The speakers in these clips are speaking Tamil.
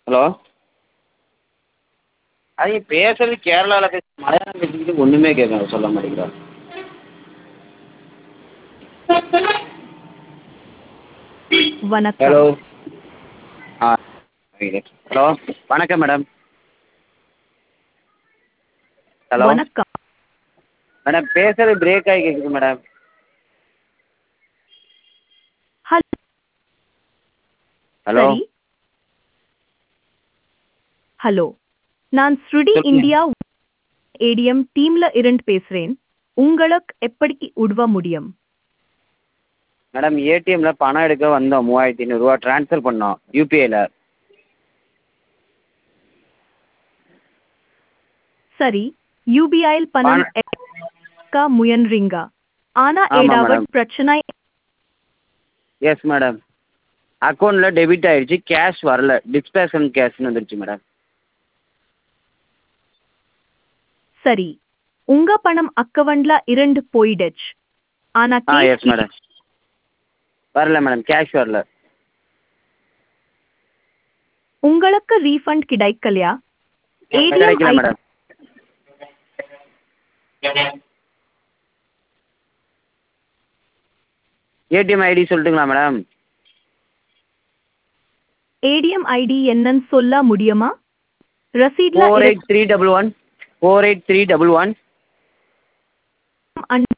ஹலோ அது பேசுறது கேரளாவில் பேச மலையாளம் பேசிக்கிட்டு ஒன்றுமே கேட்க சொல்ல மாட்டேங்கிறா வணக்கம் ஹலோ ஆ ஹலோ வணக்கம் மேடம் ஹலோ வணக்கம் மேடம் பேசுறது பிரேக் ஆகி கேட்குது மேடம் ஹல் ஹலோ சரி ஹலோ நான் ஸ்ருடி சொல்லுங்க. இந்தியா ஏடிஎம் டீம்ல இருந்து பேசுறேன் உங்களுக்கு எப்படி உதவ முடியும் மேடம் ஏடிஎம்மில் பணம் எடுக்க வந்தோம் மூவாயிரத்தி ஐநூறுரூவா ட்ரான்ஸ்ஃபர் பண்ணோம் யூபிஐயில் சரி யூபிஐயில் பணம் பண- எடுக்க முயன்றீங்க ஆனா ஆமா, ஏதாவது madam. பிரச்சனை எஸ் மேடம் அக்கௌண்ட்டில் டெபிட் ஆயிடுச்சு கேஷ் வரல டிஸ்பேஷன் கேஷ்னு வந்துருச்சு மேடம் சரி உங்க பணம் அக்கவுண்ட்ல இருந்து போயிடுச்சு ஆனா ஆ case எஸ் மேடம் வரல மேடம் கேஷ் வரல உங்களுக்கு ரீஃபண்ட் கிடைக்கலையா ஏடிஎம் கிடைக்கல மேடம் ஏடிஎம் ஐடி சொல்லட்டுங்களா மேடம் ஏடிஎம் ஐடி என்னன்னு சொல்ல முடியுமா ரசீட்ல four eight three double one four eight three double one இருக்கும்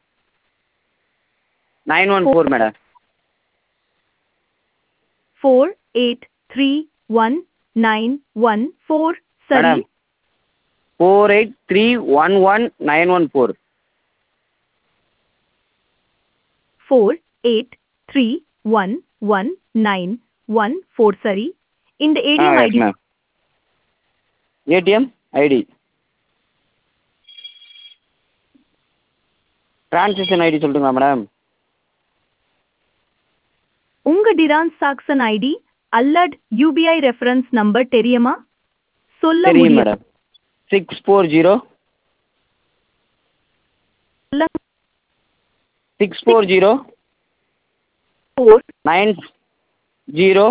nine one four madam four eight three one nine one four சரி madam four eight three one one nine one four four eight three one one nine one four சரி இந்த ஆ ATM yes ID ma'am ATM ID transaction ID சொல்லட்டுங்களா மேடம் உங்க டிரான்சாக்சன் ஐடி அல்லட் யூபிஐ ரெஃபரன்ஸ் நம்பர் தெரியுமா சொல்ல தெரியும் முடியும் madam six four zero six four zero four nine zero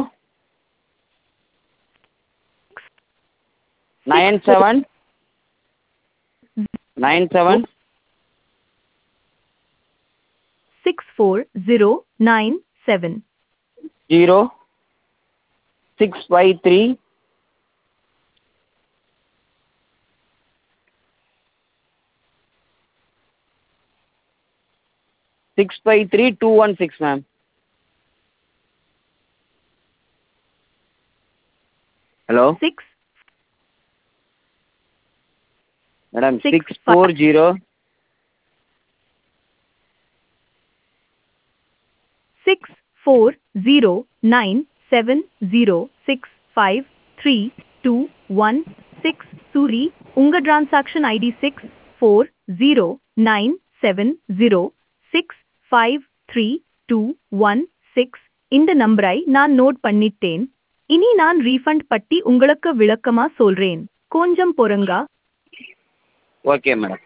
nine seven nine seven six four zero nine seven zero six five three six five three two one six ma'am hello six madam Six six four zero six four zero nine seven zero six five three two one six sorry உங்க transaction ID six four zero nine seven zero six five three two one six இந்த நம்பரை நான் நோட் பண்ணிட்டேன் இனி நான் ரீஃபண்ட் பற்றி உங்களுக்கு விளக்கமா சொல்றேன் கொஞ்சம் பொறுங்க ஓகே மேடம்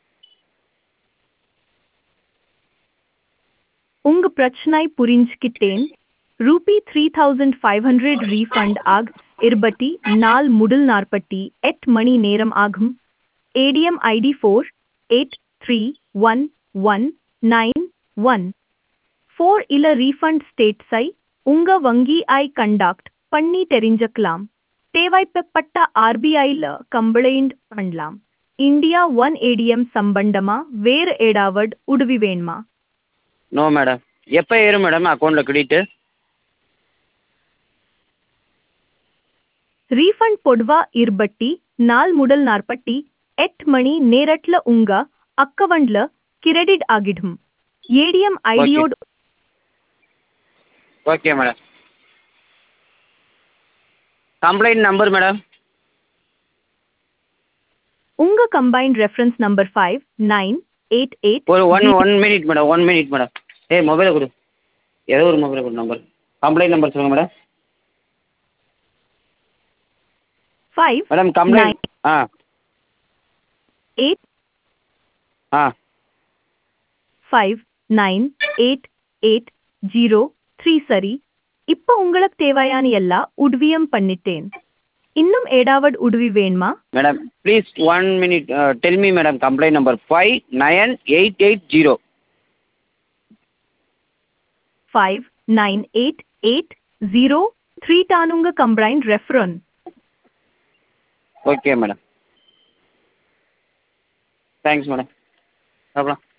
உங்க பிரச்சனை புரிஞ்சுக்கிட்டேன் rupee three thousand five hundred refund ஆக் இருபத்தி நாள் முதல் நாற்பத்தி எட் மணி நேரம் ஆகும் ATM ID four eight three one one nine one four இல்ல ரீஃபண்ட் ஸ்டேட்ஸை உங்க வங்கி ஐ கண்டாக்ட் பண்ணி தெரிஞ்சுக்கலாம் தேவைப்பட்ட ஆர்பிஐல கம்ப்ளைண்ட் பண்ணலாம் இந்தியா ஒன் ஏடிஎம் சம்பந்தமா வேறு ஏடாவட் உதவி வேணுமா நோ மேடம் எப்போ ஏறும் மேடம் அக்கௌண்ட்டில் கிரெடிட்டு ரீஃபண்ட் பொதுவா இருபட்டி நாள் முதல் நாற்பட்டி எட் மணி நேரட்ல உங்க அக்கவுண்ட்ல கிரெடிட் ஆகிடும் ஏடிஎம் ஐடியோடு okay madam complaint number madam உங்க complaint reference number five nine eight eight ஒரு one one minute madam one minute madam ஏய் மொபைலை கொடு ஏதோ ஒரு மொபைலை கொடு நம்பர் கம்ப்ளைண்ட் நம்பர் சொல்லுங்கள் மேடம் ஃபைவ் மேடம் கம்ப்ளைண்ட் ஆ எயிட் ஆ five nine eight eight zero three சரி இப்போ உங்களுக்கு தேவையான எல்லா உதவியும் பண்ணிட்டேன் இன்னும் ஏதாவது உதவி வேணுமா madam please one minute tell me madam complaint number five nine eight eight zero five nine eight eight zero three டானுங்க complaint reference okay madam thanks madam அப்புறம்